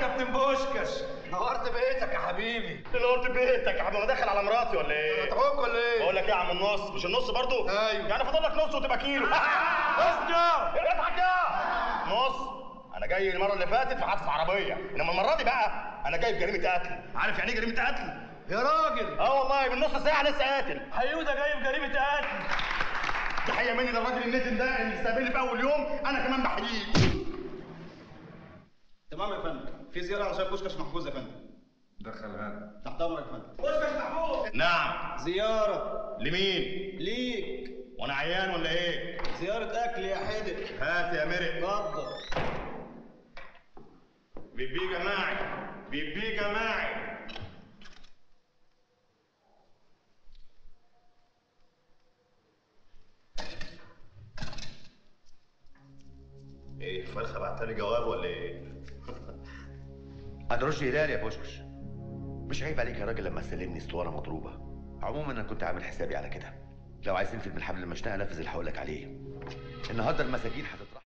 كابتن بوشكش نورت بيتك يا حبيبي نورت بيتك يا حبيبي انا داخل على مراتي ولا ايه؟ انت اخوك ولا ايه؟ بقول لك ايه يا عم النص مش النص برضو؟ ايوه. يعني فاضل لك نص وتبقى كيلو اسكت اضحك يا نص انا جاي المره اللي فاتت في حادثه عربيه انما المره دي بقى انا جاي بجريمه قتل عارف يعني ايه جريمه قتل؟ يا راجل اه والله من نص ساعه لسه قاتل حيوده جاي بجريمه قتل تحيه مني للراجل النتن ده اللي استقبلني في اول يوم انا كمان بحييه تمام يا فندم في زياره علشان بوشكاش محجوز يا فندم دخل هذا تحت امرك يا فندم بوشكاش محجوز نعم زياره لمين؟ ليك وانا عيان ولا ايه؟ زياره اكل يا حدق هات يا مرق اتفضل بيبي جماعي بيبي جماعي ايه فرخه بعتلي جواب ولا ايه؟ انا رشدي هلال يا بوشكش مش عيب عليك يا راجل لما تسلمني اسطوانه مضروبه عموما انا كنت عامل حسابي على كده لو عايز تنفذ من الحبل المشنقه نفذ اللي هقول لك عليه النهارده المساجين هتطرح